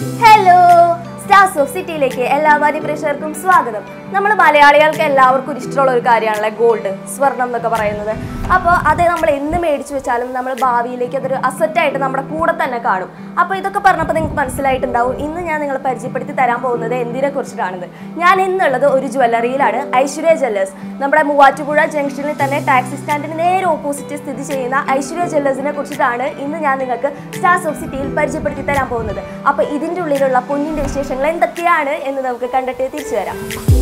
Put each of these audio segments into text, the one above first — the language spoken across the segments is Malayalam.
ഹലോ സ്റ്റാർസ് ഓഫ് സിറ്റിയിലേക്ക് എല്ലാ മാന്യപ്രേക്ഷകർക്കും സ്വാഗതം നമ്മൾ മലയാളികൾക്ക് എല്ലാവർക്കും ഒരു ഇഷ്ടമുള്ള ഒരു കാര്യമാണല്ലേ ഗോൾഡ് സ്വർണം എന്നൊക്കെ പറയുന്നത് അപ്പോൾ അത് നമ്മൾ എന്ന് മേടിച്ചു വെച്ചാലും നമ്മൾ ഭാവിയിലേക്ക് അതൊരു അസറ്റായിട്ട് നമ്മുടെ കൂടെ തന്നെ കാണും അപ്പോൾ ഇതൊക്കെ പറഞ്ഞപ്പോൾ നിങ്ങൾക്ക് മനസ്സിലായിട്ടുണ്ടാവും ഇന്ന് ഞാൻ നിങ്ങളെ പരിചയപ്പെടുത്തി തരാൻ പോകുന്നത് എന്തിനെ കുറിച്ചിട്ടാണെന്ന് ഞാൻ ഇന്നുള്ളത് ഒരു ജ്വല്ലറിയിലാണ് ഐശ്വര്യ ജ്വല്ലേഴ്സ് നമ്മുടെ മൂവാറ്റുപുഴ ജംഗ്ഷനിൽ തന്നെ ടാക്സി സ്റ്റാൻഡിന് നേരെ ഓപ്പോസിറ്റ് സ്ഥിതി ചെയ്യുന്ന ഐശ്വര്യ ജ്വല്ലേഴ്സിനെ കുറിച്ചിട്ടാണ് ഇന്ന് ഞാൻ നിങ്ങൾക്ക് സ്റ്റാർസ് ഓഫ് സിറ്റിയിൽ പരിചയപ്പെടുത്തി തരാൻ പോകുന്നത് അപ്പോൾ ഇതിൻ്റെ ഉള്ളിലുള്ള പൊന്നിൻ്റെ വിശേഷങ്ങൾ എന്തൊക്കെയാണ് എന്ന് നമുക്ക് കണ്ടിട്ട് തിരിച്ചു വരാം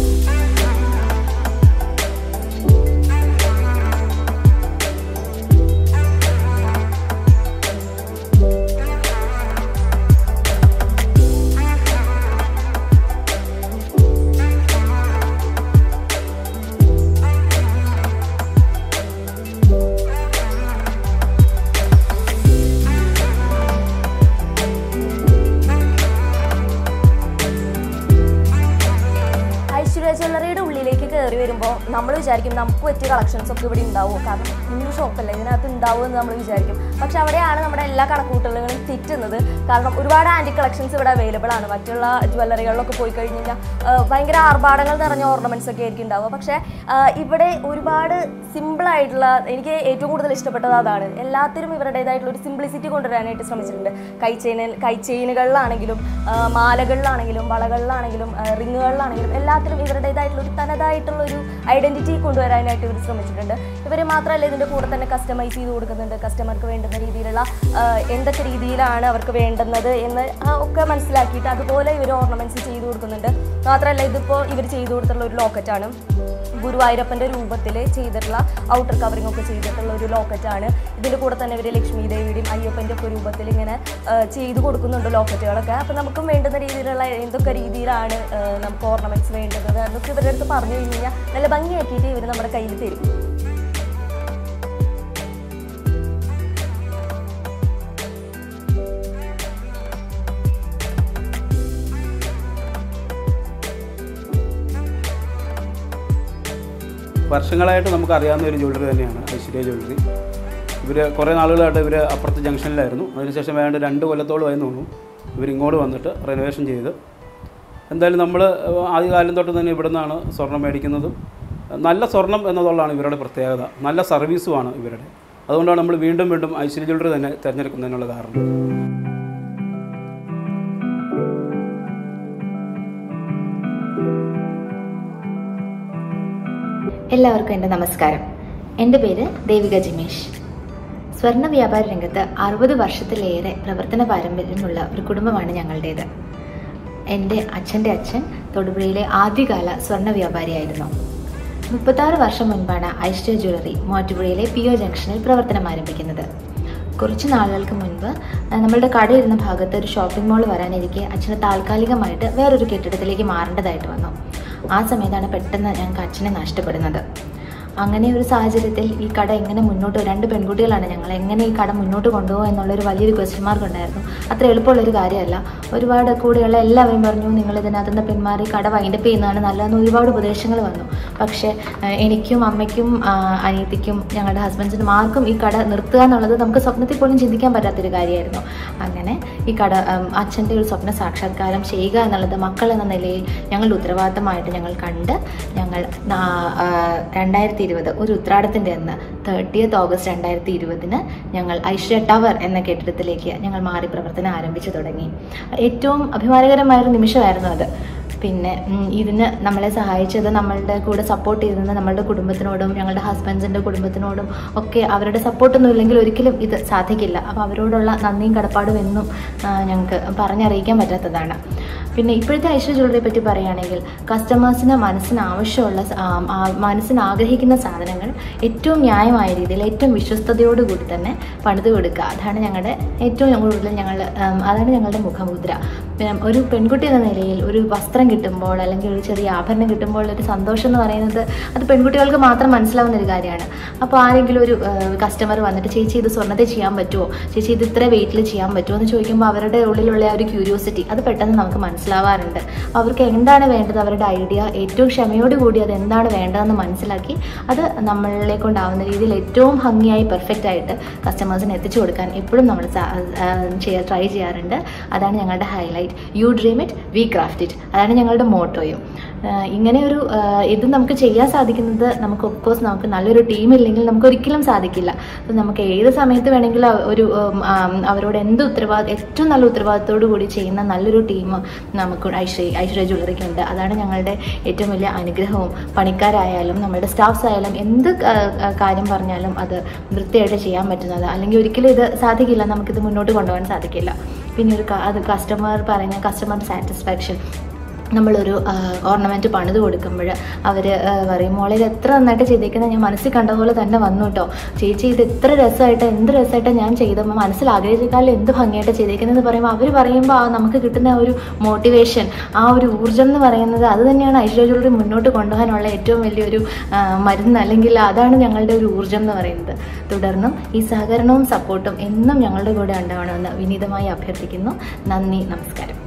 ഐശ്വര്യ ജ്വല്ലറിയുടെ ഉള്ളിലേക്ക് കയറി വരുമ്പോൾ നമ്മൾ വിചാരിക്കും നമുക്ക് പറ്റിയ കളക്ഷൻസ് ഒക്കെ ഇവിടെ ഉണ്ടാവും കാരണം ഇന്നൊരു ഷോപ്പല്ലേ ഇതിനകത്ത് ഉണ്ടാവും എന്ന് നമ്മൾ വിചാരിക്കും പക്ഷെ അവിടെയാണ് നമ്മുടെ എല്ലാ കണക്കൂട്ടലുകളും തെറ്റുന്നത് കാരണം ഒരുപാട് ആൻറ്റി കളക്ഷൻസ് ഇവിടെ അവൈലബിൾ ആണ് മറ്റുള്ള ജ്വല്ലറികളിലൊക്കെ പോയി കഴിഞ്ഞ് കഴിഞ്ഞാൽ ആ, ഭയങ്കര ആർഭാടങ്ങൾ നിറഞ്ഞ ഓർണമെന്റ്സ് ഒക്കെ ആയിരിക്കും ഉണ്ടാവുക പക്ഷേ ആ, ഇവിടെ ഒരുപാട് സിമ്പിൾ ആയിട്ടുള്ള എനിക്ക് ഏറ്റവും കൂടുതൽ ഇഷ്ടപ്പെട്ടത് അതാണ് എല്ലാത്തിലും ഇവരുടേതായിട്ടുള്ള ഒരു സിംപ്ലിസിറ്റി കൊണ്ടുവരാനായിട്ട് ശ്രമിച്ചിട്ടുണ്ട് കൈച്ചെയിനിൽ കൈച്ചെയിനുകളിലാണെങ്കിലും ആ, മാലകളിലാണെങ്കിലും വളകളിലാണെങ്കിലും ആ, റിങ്ങുകളിലാണെങ്കിലും എല്ലാത്തിലും ഇവരുടേതായിട്ടുള്ള ഒരു തനതായിട്ടുള്ള ഒരു ഐഡന്റിറ്റി കൊണ്ടുവരാനായിട്ട് ഇവർ ശ്രമിച്ചിട്ടുണ്ട് ഇവർ മാത്രമല്ല ഇതിൻ്റെ കൂടെ തന്നെ കസ്റ്റമൈസ് ചെയ്ത് കൊടുക്കുന്നുണ്ട് കസ്റ്റമർക്ക് വേണ്ടുന്ന രീതിയിലുള്ള ആ, എന്തൊക്കെ രീതിയിലാണ് അവർക്ക് വേണ്ടുന്നത് എന്ന് ആ, ഒക്കെ മനസ്സിലാക്കിയിട്ട് അതുപോലെ ഇവർ ഓർണമെന്റ്സ് ചെയ്ത് കൊടുക്കുന്നുണ്ട് മാത്രമല്ല ഇതിപ്പോൾ ഇവർ ചെയ്തു കൊടുത്തിട്ടുള്ള ഒരു ലോക്കറ്റാണ് ഗുരുവായൂരപ്പൻ്റെ രൂപത്തിൽ ചെയ്തിട്ടുള്ള ഔട്ടർ കവറിംഗ് ഒക്കെ ചെയ്തിട്ടുള്ള ഒരു ലോക്കറ്റാണ് ഇതിൻ്റെ കൂടെ തന്നെ ഇവർ ലക്ഷ്മി ദേവിയുടെയും അയ്യപ്പൻ്റെ ഒക്കെ രൂപത്തിൽ ഇങ്ങനെ ആ, ചെയ്തു കൊടുക്കുന്നുണ്ട് ലോക്കറ്റുകളൊക്കെ അപ്പം നമുക്കും വേണ്ടുന്ന രീതിയിലുള്ള എന്തൊക്കെ രീതിയിലാണ് ആ, നമുക്ക് ഓർണമെന്റ്സ് വേണ്ടുന്നത് അതൊക്കെ ഇവരുടെ അടുത്ത് പറഞ്ഞു കഴിഞ്ഞ് കഴിഞ്ഞാൽ നല്ല ഭംഗിയാക്കിയിട്ട് ഇവർ നമ്മുടെ കയ്യിൽ തരും വർഷങ്ങളായിട്ട് നമുക്ക് അറിയാവുന്ന ഒരു ജ്വല്ലറി തന്നെയാണ് ഐശ്വര്യ ജ്വല്ലറി ഇവർ കുറേ നാളുകളായിട്ട് ഇവർ അപ്പുറത്ത് ജംഗ്ഷനിലായിരുന്നു അതിനുശേഷം വേണ്ട രണ്ട് കൊല്ലത്തോളമായി തോന്നുന്നു ഇവർ ഇങ്ങോട്ട് വന്നിട്ട് റെനോവേഷൻ ചെയ്ത് എന്തായാലും നമ്മൾ ആദ്യകാലം തൊട്ട് തന്നെ ഇവിടെ നിന്നാണ് സ്വർണം മേടിക്കുന്നതും നല്ല സ്വർണം എന്നതുള്ളതാണ് ഇവരുടെ പ്രത്യേകത നല്ല സർവീസുമാണ് ഇവരുടെ അതുകൊണ്ടാണ് നമ്മൾ വീണ്ടും വീണ്ടും ഐശ്വര്യ ജ്വല്ലറി തന്നെ തിരഞ്ഞെടുക്കുന്നതിനുള്ള കാരണം എല്ലാവർക്കും എൻ്റെ നമസ്കാരം എൻ്റെ പേര് ദേവിക ജിമേഷ് സ്വർണ്ണ വ്യാപാര രംഗത്ത് അറുപത് വർഷത്തിലേറെ പ്രവർത്തന പാരമ്പര്യമുള്ള ഒരു കുടുംബമാണ് ഞങ്ങളുടേത് എൻ്റെ അച്ഛൻ്റെ അച്ഛൻ തൊടുപുഴയിലെ ആദ്യകാല സ്വർണ്ണ വ്യാപാരിയായിരുന്നു മുപ്പത്താറ് വർഷം മുൻപാണ് ഐശ്വര്യ ജ്വല്ലറി മൂവാറ്റുപുഴയിലെ പി ഒ ജംഗ്ഷനിൽ പ്രവർത്തനം ആരംഭിക്കുന്നത് കുറച്ച് നാളുകൾക്ക് മുൻപ് ആ, നമ്മളുടെ കടയിരുന്ന ഭാഗത്ത് ഒരു ഷോപ്പിംഗ് മാൾ വരാനിരിക്കെ അച്ഛന് താൽക്കാലികമായിട്ട് വേറൊരു കെട്ടിടത്തിലേക്ക് മാറേണ്ടതായിട്ട് വന്നു ആ സമയത്താണ് പെട്ടെന്ന് ഞങ്ങൾക്ക് അച്ഛനെ നഷ്ടപ്പെടുന്നത് അങ്ങനെ ഒരു സാഹചര്യത്തിൽ ഈ കട എങ്ങനെ മുന്നോട്ട് രണ്ട് പെൺകുട്ടികളാണ് ഞങ്ങൾ എങ്ങനെ ഈ കട മുന്നോട്ട് കൊണ്ടുപോകും എന്നുള്ളൊരു വലിയൊരു ക്വസ്റ്റ്യൻ മാർക്ക് ഉണ്ടായിരുന്നു അത്ര എളുപ്പമുള്ളൊരു കാര്യമല്ല ഒരുപാട് കൂടെയുള്ള എല്ലാവരും പറഞ്ഞു നിങ്ങൾ ഇതിനകത്ത് നിന്ന് പിന്മാറി കട വൈൻഡപ്പ് ചെയ്യുന്നതാണ് നല്ലതെന്ന് ഒരുപാട് ഉപദേശങ്ങൾ വന്നു പക്ഷേ ആ, എനിക്കും അമ്മയ്ക്കും ആ, അനിയത്തിക്കും ഞങ്ങളുടെ ഹസ്ബൻഡിനും ആർക്കും ഈ കട നിർത്തുക എന്നുള്ളത് നമുക്ക് സ്വപ്നത്തിൽ പോലും ചിന്തിക്കാൻ പറ്റാത്തൊരു കാര്യമായിരുന്നു അങ്ങനെ ഈ കട ഉം, അച്ഛൻ്റെ ഒരു സ്വപ്ന സാക്ഷാത്കാരം ചെയ്യുക എന്നുള്ളത് മക്കൾ എന്ന നിലയിൽ ഞങ്ങളുടെ ഉത്തരവാദിത്തമായിട്ട് ഞങ്ങൾ കണ്ട് ഞങ്ങൾ നാ- ആ, രണ്ടായിരത്തി ഇരുപത് ഒരു ഉത്രാടത്തിൻ്റെ അന്ന് തേർട്ടിയത്ത് ഓഗസ്റ്റ് രണ്ടായിരത്തി ഇരുപതിന് ഞങ്ങൾ ഐശ്വര്യ ടവർ എന്ന കെട്ടിടത്തിലേക്ക് ഞങ്ങൾ മാറി പ്രവർത്തനം ആരംഭിച്ചു തുടങ്ങി ഏറ്റവും അഭിമാനകരമായൊരു നിമിഷമായിരുന്നു അത് പിന്നെ ഉം, ഇതിന് നമ്മളെ സഹായിച്ചത് നമ്മളുടെ കൂടെ സപ്പോർട്ട് ചെയ്തിരുന്ന നമ്മളുടെ കുടുംബത്തിനോടും ഞങ്ങളുടെ ഹസ്ബൻഡ്സിൻ്റെ കുടുംബത്തിനോടും ഒക്കെ അവരുടെ സപ്പോർട്ടൊന്നും ഇല്ലെങ്കിൽ ഒരിക്കലും ഇത് സാധിക്കില്ല അപ്പോൾ അവരോടുള്ള നന്ദിയും കടപ്പാടും എന്നും ആ, ഞങ്ങൾക്ക് പറഞ്ഞറിയിക്കാൻ പറ്റാത്തതാണ് പിന്നെ ഇപ്പോഴത്തെ ഐശ്വര്യ ജ്വല്ലറിയെ പറ്റി പറയുകയാണെങ്കിൽ കസ്റ്റമേഴ്സിന് മനസ്സിന് ആവശ്യമുള്ള സ- ആ, ആ, മനസ്സിന് ആഗ്രഹിക്കുന്ന സാധനങ്ങൾ ഏറ്റവും ന്യായമായ രീതിയിൽ ഏറ്റവും വിശ്വസ്തയോടുകൂടി തന്നെ പണിത് കൊടുക്കുക അതാണ് ഞങ്ങളുടെ ഏറ്റവും കൂടുതൽ ഞങ്ങൾ ഉം, അതാണ് ഞങ്ങളുടെ മുഖമുദ്ര പിന്നെ ഒരു പെൺകുട്ടി എന്ന നിലയിൽ ഒരു വസ്ത്രം കിട്ടുമ്പോൾ അല്ലെങ്കിൽ ഒരു ചെറിയ ആഭരണം കിട്ടുമ്പോൾ ഒരു സന്തോഷം എന്ന് പറയുന്നത് അത് പെൺകുട്ടികൾക്ക് മാത്രം മനസ്സിലാവുന്ന ഒരു കാര്യമാണ് അപ്പോൾ ആരെങ്കിലും ഒരു കസ്റ്റമർ വന്നിട്ട് ചേച്ചി ഇത് സ്വർണ്ണത്തെ ചെയ്യാൻ പറ്റുമോ ചേച്ചി ഇത് ഇത്ര വെയിറ്റിൽ ചെയ്യാൻ പറ്റുമോ എന്ന് ചോദിക്കുമ്പോൾ അവരുടെ ഉള്ളിലുള്ള ആ ഒരു ക്യൂരിയോസിറ്റി അത് പെട്ടെന്ന് നമുക്ക് മനസ്സിലാവും മനസ്സിലാവാറുണ്ട് അവർക്ക് എന്താണ് വേണ്ടത് അവരുടെ ഐഡിയ ഏറ്റവും ക്ഷമയോട് കൂടി അത് എന്താണ് വേണ്ടതെന്ന് മനസ്സിലാക്കി അത് നമ്മളെ കൊണ്ടാവുന്ന രീതിയിൽ ഏറ്റവും ഭംഗിയായി പെർഫെക്റ്റ് ആയിട്ട് കസ്റ്റമേഴ്സിന് എത്തിച്ചു കൊടുക്കാൻ എപ്പോഴും നമ്മൾ ചെയ്യാൻ ട്രൈ ചെയ്യാറുണ്ട് അതാണ് ഞങ്ങളുടെ highlight you dream it we craft it അതാണ് ഞങ്ങളുടെ മോട്ടോയും ആഹ് ഇങ്ങനെ ഒരു ആഹ് ഇത് നമുക്ക് ചെയ്യാൻ സാധിക്കുന്നത് നമുക്ക് ഒഫ്കോഴ്സ് നമുക്ക് നല്ലൊരു ടീം ഇല്ലെങ്കിൽ നമുക്ക് ഒരിക്കലും സാധിക്കില്ല അപ്പം നമുക്ക് ഏത് സമയത്ത് വേണമെങ്കിലും അവ- ഒരു ഉം, ആം, അവരോട് എന്ത് ഉത്തരവാദിത്വം ഏറ്റവും നല്ല ഉത്തരവാദിത്തോടു കൂടി ചെയ്യുന്ന നല്ലൊരു ടീം നമുക്ക് ഐശ്വര്യ ഐശ്വര്യ ജ്വല്ലറിക്ക് ഉണ്ട് അതാണ് ഞങ്ങളുടെ ഏറ്റവും വലിയ അനുഗ്രഹവും പണിക്കാരായാലും നമ്മുടെ സ്റ്റാഫ്സ് ആയാലും എന്ത് ക- ക- കാര്യം പറഞ്ഞാലും അത് വൃത്തിയായിട്ട് ചെയ്യാൻ പറ്റുന്നത് അല്ലെങ്കിൽ ഒരിക്കലും ഇത് സാധിക്കില്ല നമുക്കിത് മുന്നോട്ട് കൊണ്ടുപോകാൻ സാധിക്കില്ല പിന്നെ ഒരു ക- അത് കസ്റ്റമർ പറയുന്ന കസ്റ്റമർ സാറ്റിസ്ഫാക്ഷൻ നമ്മളൊരു ഓർണമെൻറ്റ് പണിത് കൊടുക്കുമ്പോൾ അവർ പറയും മോളെ ഇത് എത്ര നന്നായിട്ട് ചെയ്തേക്കുന്നത് ഞാൻ മനസ്സിൽ കണ്ട പോലെ തന്നെ വന്നു കേട്ടോ ചേച്ചി ഇത് എത്ര രസമായിട്ട് എന്ത് രസമായിട്ട് ഞാൻ ചെയ്തപ്പോൾ മനസ്സിൽ ആഗ്രഹിച്ചേക്കാളും എന്ത് ഭംഗിയായിട്ട് ചെയ്തേക്കുന്നത് പറയുമ്പോൾ അവർ പറയുമ്പോൾ ആ നമുക്ക് കിട്ടുന്ന ഒരു മോട്ടിവേഷൻ ആ ഒരു ഊർജ്ജം എന്ന് പറയുന്നത് അത് തന്നെയാണ് ഐശ്വര്യ ജ്വല്ലറി മുന്നോട്ട് കൊണ്ടുപോകാനുള്ള ഏറ്റവും വലിയൊരു ആ, മരുന്ന് അല്ലെങ്കിൽ അതാണ് ഞങ്ങളുടെ ഒരു ഊർജ്ജം എന്ന് പറയുന്നത് തുടർന്നും ഈ സഹകരണവും സപ്പോർട്ടും എന്നും ഞങ്ങളുടെ കൂടെ ഉണ്ടാവണമെന്ന് വിനീതമായി അഭ്യർത്ഥിക്കുന്നു നന്ദി നമസ്കാരം